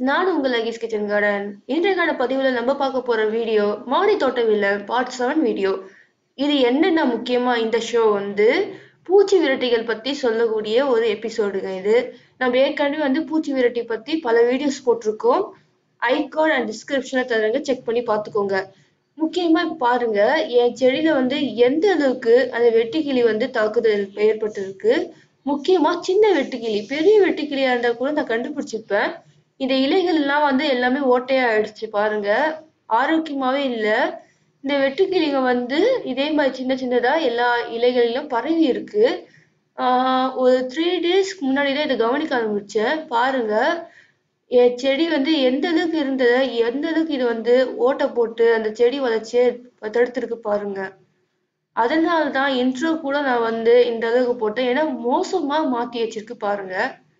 நான் உங்கள் லகேஷ் kitchen garden இன்றைக்கான பதிவில் நம்ம பார்க்க போற வீடியோ மாடி தோட்டவில்லை பார்ட் செவன் வீடியோ இது என்னென்ன முக்கியமா இந்த ஷோ வந்து பூச்சி விரட்டிகள் பத்தி சொல்லக்கூடிய ஒரு எபிசோடுங்க இது நம்ம ஏற்கனவே வந்து பூச்சி விரட்டி பத்தி பல வீடியோஸ் போட்டிருக்கோம் ஐகார்ட் அண்ட் டிஸ்கிரிப்ஷனை தரங்க செக் பண்ணி பார்த்துக்கோங்க முக்கியமா இப்ப பாருங்க என் செடியில வந்து எந்த அளவுக்கு அந்த வெட்டுக்கிளி வந்து தாக்குதல் ஏற்பட்டிருக்கு முக்கியமா சின்ன வெட்டுக்கிளி பெரிய வெட்டுக்கிளியா இருந்தா கூட நான் கண்டுபிடிச்சிருப்பேன் இந்த இலைகள் எல்லாம் வந்து எல்லாமே ஓட்டையா ஆயிடுச்சு பாருங்க ஆரோக்கியமாவே இல்ல இந்த வெட்டுக்கிளிங்க வந்து இதே மாதிரி சின்ன சின்னதா எல்லா இலைகளிலும் பரவி இருக்கு ஆஹ் ஒரு த்ரீ டேஸ்க்கு முன்னாடி தான் இதை கவனிக்க ஆரம்பிச்சேன் பாருங்க என் செடி வந்து எந்த அளவுக்கு இருந்தது எந்த அளவுக்கு இது வந்து ஓட்டை போட்டு அந்த செடி வளர்ச்சியை தடுத்திருக்கு பாருங்க அதனால தான் இன்ட்ரோ கூட நான் வந்து இந்த அளவுக்கு போட்டேன் ஏன்னா மோசமா மாத்தி வச்சிருக்கு பாருங்க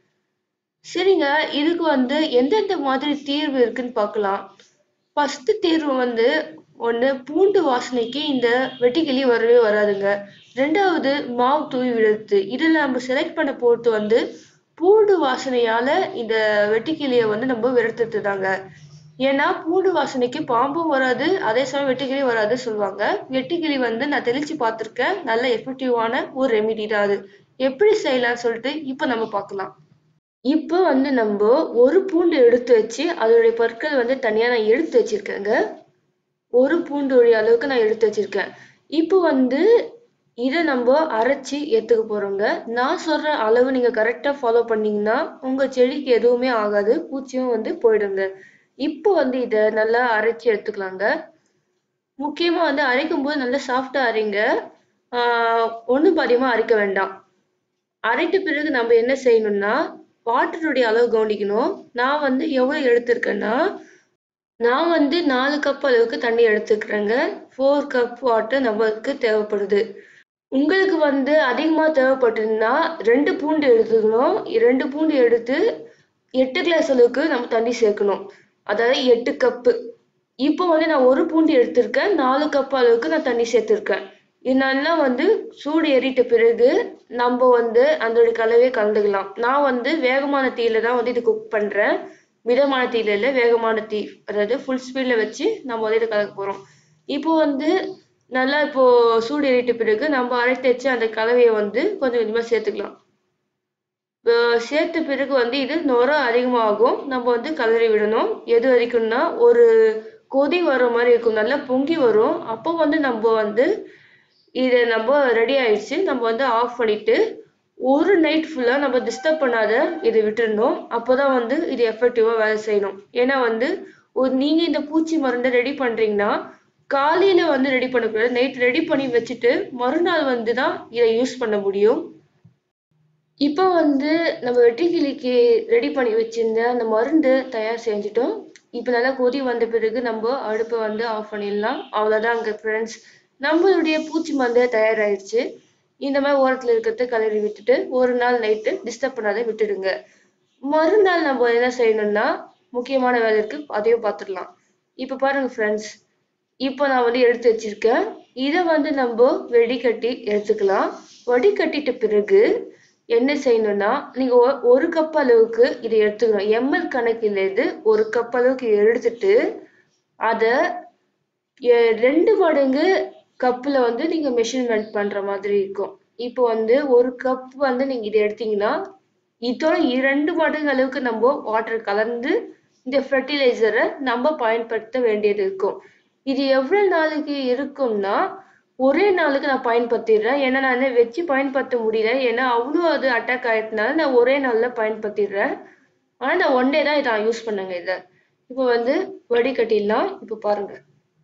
சரிங்க இதுக்கு வந்து எந்தெந்த மாதிரி தீர்வு இருக்குன்னு பார்க்கலாம் ஃபர்ஸ்ட் தீர்வு வந்து ஒண்ணு பூண்டு வாசனைக்கு இந்த வெட்டுக்கிளி வரவே வராதுங்க ரெண்டாவது மாவு தூவி விடுறது இதுல நம்ம செலக்ட் பண்ண பொறுத்து வந்து பூண்டு வாசனையால இந்த வெட்டுக்கிளியை வந்து நம்ம விரட்டுறதுதாங்க ஏன்னா பூண்டு வாசனைக்கு பாம்பும் வராது அதே சமயம் வெட்டுக்கிளி வராது சொல்லுவாங்க வெட்டுக்கிளி வந்து நான் தெளிச்சு பார்த்திருக்கேன் நல்ல எஃபெக்டிவான ஒரு ரெமிடி தான் அது எப்படி செய்யலாம்னு சொல்லிட்டு இப்போ நம்ம பார்க்கலாம் இப்போ வந்து நம்ம ஒரு பூண்டு எடுத்து வச்சு அதோடைய பற்கள் வந்து தனியா நான் எடுத்து வச்சிருக்கேங்க ஒரு பூண்டுடைய அளவுக்கு நான் எடுத்து வச்சிருக்கேன் இப்போ வந்து இதை நம்ம அரைச்சி ஏத்துக்க போறோங்க நான் சொல்ற அளவு நீங்க கரெக்டா ஃபாலோ பண்ணீங்கன்னா உங்க செடிக்கு எதுவுமே ஆகாது பூச்சியும் வந்து போயிடுங்க இப்போ வந்து இதை நல்லா அரைச்சி எடுத்துக்கலாங்க முக்கியமா வந்து அரைக்கும் போது நல்லா சாஃப்டா அரைங்க ஆஹ் ஒண்ணும் பாதியமா அரைக்க வேண்டாம் அரைத்த பிறகு நம்ம என்ன செய்யணும்னா வாட்டருடைய அளவு கவனிக்கணும் நான் வந்து எவ்வளவு எடுத்திருக்கேன்னா நான் வந்து நாலு கப் அளவுக்கு தண்ணி எடுத்துக்கிறேங்க ஃபோர் கப் வாட்டர் நம்மளுக்கு தேவைப்படுது உங்களுக்கு வந்து அதிகமா தேவைப்பட்டதுன்னா ரெண்டு பூண்டு எடுத்துக்கணும் ரெண்டு பூண்டு எடுத்து எட்டு கிளாஸ் அளவுக்கு நம்ம தண்ணி சேர்க்கணும் அதாவது எட்டு கப்பு இப்போ வந்து நான் ஒரு பூண்டு எடுத்திருக்கேன் நாலு கப் அளவுக்கு நான் தண்ணி சேர்த்திருக்கேன் இது நல்லா வந்து சூடு ஏறிட்ட பிறகு நம்ம வந்து அதோட கலவையை கலந்துக்கலாம் நான் வந்து வேகமான தீயில தான் வந்து இது குக் பண்றேன் மிதமான தீயில இல்ல வேகமான தீ அதாவது ஃபுல் ஸ்பீட்ல வச்சு நம்ம வந்து இதை கலக்க போறோம் இப்போ வந்து நல்லா இப்போ சூடு ஏறிட்ட பிறகு நம்ம அரைத்து வச்சு அந்த கலவையை வந்து கொஞ்சம் கொஞ்சமா சேர்த்துக்கலாம் அஹ் சேர்த்த பிறகு வந்து இது நுர அதிகமாகும் நம்ம வந்து கலரி விடணும் எது வரைக்கும்னா ஒரு கொதி வர மாதிரி இருக்கும் நல்லா பொங்கி வரும் அப்போ வந்து நம்ம வந்து இதை நம்ம ரெடி ஆயிடுச்சு நம்ம வந்து ஆஃப் பண்ணிட்டு ஒரு நைட் ஃபுல்லா நம்ம டிஸ்டர்ப் பண்ணாத இதை விட்டுருந்தோம் அப்போதான் வந்து இது எஃபெக்டிவா வேலை செய்யணும் ஏன்னா வந்து ஒரு நீங்க இந்த பூச்சி மருந்தை ரெடி பண்றீங்கன்னா காலையில வந்து ரெடி பண்ணக்கூடாது நைட் ரெடி பண்ணி வச்சுட்டு மறுநாள் வந்து தான் இதை யூஸ் பண்ண முடியும் இப்போ வந்து நம்ம வெட்டுக்கிளிக்கு ரெடி பண்ணி வச்சிருந்த அந்த மருந்து தயார் செஞ்சுட்டோம் இப்போ நல்லா கொதி வந்த பிறகு நம்ம அடுப்பை வந்து ஆஃப் பண்ணிடலாம் அவ்வளோதான் அங்கே ஃப்ரெண்ட்ஸ் நம்மளுடைய பூச்சி மருந்து தயாராயிடுச்சு இந்த மாதிரி ஓரத்தில் இருக்கிறத கலரி விட்டுட்டு ஒரு நாள் நைட்டு டிஸ்டர்ப் பண்ணாத விட்டுடுங்க மறுநாள் நம்ம என்ன செய்யணும்னா முக்கியமான வேலை இருக்கு அதையும் பார்த்துடலாம் இப்போ பாருங்க ஃப்ரெண்ட்ஸ் இப்போ நான் வந்து எடுத்து வச்சிருக்கேன் இதை வந்து நம்ம வெடிகட்டி எடுத்துக்கலாம் வடிகட்டிட்ட பிறகு என்ன செய்யணும்னா நீங்க ஒ- ஒரு கப் அளவுக்கு இதை எடுத்துக்கணும் எம்எல் கணக்கில் இது ஒரு கப் அளவுக்கு எடுத்துட்டு அதை எ- ரெண்டு மடங்கு கப்புல வந்து நீங்க மெஷர்மெண்ட் பண்ற மாதிரி இருக்கும் இப்போ வந்து ஒரு கப் வந்து நீங்க இதை எடுத்தீங்கன்னா இதோட இரண்டு மடங்கு அளவுக்கு நம்ம வாட்டர் கலந்து இந்த ஃபெர்டிலைசரை நம்ம பயன்படுத்த வேண்டியது இருக்கும் இது எவ்வளவு நாளைக்கு இருக்கும்னா ஒரே நாளுக்கு நான் பயன்படுத்திடுறேன் ஏன்னா நான் வச்சு பயன்படுத்த முடியல ஏன்னா அவ்வளோ அது அட்டாக் ஆயிட்டனால நான் ஒரே நாள்ல பயன்படுத்திடுறேன் ஆனா நான் ஒன் டே தான் இதை யூஸ் பண்ணுங்க இதை இப்போ வந்து வடிகட்டிடலாம் இப்போ பாருங்க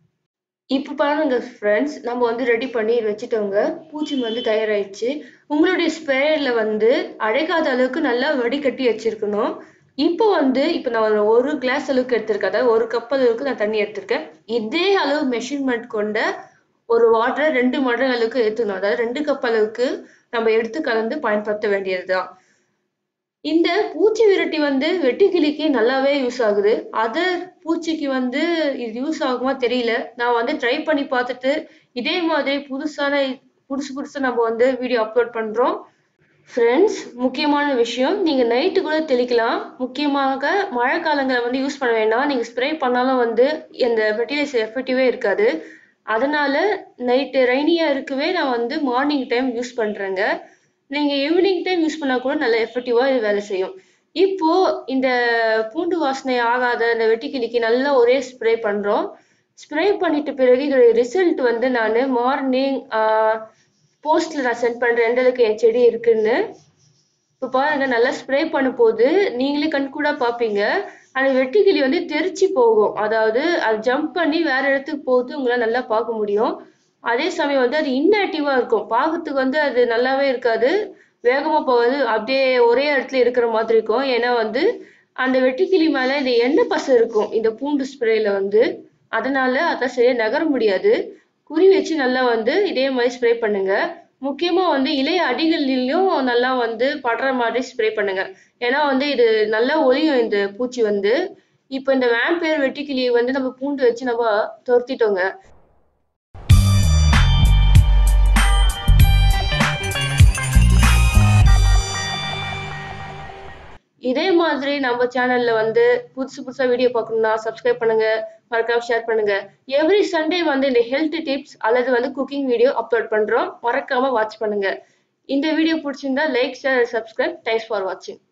இப்போ பாருங்க ஃப்ரெண்ட்ஸ் நம்ம வந்து ரெடி பண்ணி வச்சுட்டோங்க பூச்சி மருந்து தயாராயிடுச்சு உங்களுடைய ஸ்ப்ரேயர்ல வந்து அழைக்காத அளவுக்கு நல்லா வடிகட்டி வச்சிருக்கணும் இப்போ வந்து இப்போ நான் ஒரு- ஒரு கிளாஸ் அளவுக்கு எடுத்திருக்கேன் அதாவது ஒரு கப் அளவுக்கு நான் தண்ணி எடுத்திருக்கேன் இதே அளவு மெஷர்மெண்ட் கொண்ட ஒரு வாட்டரை ரெண்டு மடங்கு அளவுக்கு எடுத்துக்கணும் அதாவது ரெண்டு கப் அளவுக்கு நம்ம எடுத்து கலந்து பயன்படுத்த வேண்டியதுதான் இந்த பூச்சி விரட்டி வந்து வெட்டுக்கிளிக்கு நல்லாவே யூஸ் ஆகுது அதர் பூச்சிக்கு வந்து இது யூஸ் ஆகுமா தெரியல நான் வந்து ட்ரை பண்ணி பார்த்துட்டு இதே மாதிரி புதுசான புதுசு புதுசா நம்ம வந்து வீடியோ அப்லோட் பண்றோம் ஃப்ரெண்ட்ஸ் முக்கியமான விஷயம் நீங்க நைட்டு கூட தெளிக்கலாம் முக்கியமாக மழை காலங்களை வந்து யூஸ் பண்ண வேண்டாம் நீங்க ஸ்ப்ரே பண்ணாலும் வந்து இந்த ஃபெர்டிலைசர் எஃபெக்டிவே இருக்காது அதனால நைட்டு ரெய்னியா இருக்கவே நான் வந்து மார்னிங் டைம் யூஸ் பண்றேங்க நீங்க ஈவினிங் டைம் யூஸ் பண்ணா கூட நல்ல எஃபெக்டிவா இது வேலை செய்யும் இப்போ இந்த பூண்டு வாசனை ஆகாத இந்த வெட்டிக்கிளிக்கு நல்லா ஒரே ஸ்ப்ரே பண்றோம் ஸ்ப்ரே பண்ணிட்ட பிறகு இதோட ரிசல்ட் வந்து நான் மார்னிங் போஸ்ட்ல நான் சென்ட் பண்றேன் எந்த அளவுக்கு என் செடி இருக்குன்னு இப்போ பாருங்க நல்லா ஸ்ப்ரே பண்ண போது நீங்களே கண்கூடா பார்ப்பீங்க அந்த வெட்டுக்கிளி வந்து தெரிச்சு போகும் அதாவது அது ஜம்ப் பண்ணி வேற இடத்துக்கு போகுது உங்களால நல்லா பார்க்க முடியும் அதே சமயம் வந்து அது inactive-ஆ இருக்கும் பார்க்கறதுக்கு வந்து அது நல்லாவே இருக்காது வேகமா போகாது அப்படியே ஒரே இடத்துல இருக்கிற மாதிரி இருக்கும் ஏன்னா வந்து அந்த வெட்டுக்கிளி மேல இந்த எண்ணெய் பசை இருக்கும் இந்த பூண்டு ஸ்ப்ரேல வந்து அதனால அதான் சரியா நகர முடியாது குறி வச்சு நல்லா வந்து இதே மாதிரி ஸ்ப்ரே பண்ணுங்க முக்கியமா வந்து இலைய அடிகளிலும் நல்லா வந்து படுற மாதிரி ஸ்ப்ரே பண்ணுங்க ஏன்னா வந்து இது நல்லா ஒளியும் இந்த பூச்சி வந்து இப்போ இந்த வேம்பேர் வெட்டுக்கிளியை வந்து நம்ம பூண்டு வச்சு நம்ம துரத்திட்டோங்க இதே மாதிரி நம்ம சேனல்ல வந்து புதுசு புதுசா வீடியோ பார்க்கணும்னா சப்ஸ்கிரைப் பண்ணுங்க மறக்காம ஷேர் பண்ணுங்க எவ்ரி சண்டே வந்து இந்த ஹெல்த் டிப்ஸ் அல்லது வந்து குக்கிங் வீடியோ அப்லோட் பண்றோம் மறக்காம வாட்ச் பண்ணுங்க இந்த வீடியோ பிடிச்சிருந்தா like share subscribe thanks for வாட்சிங்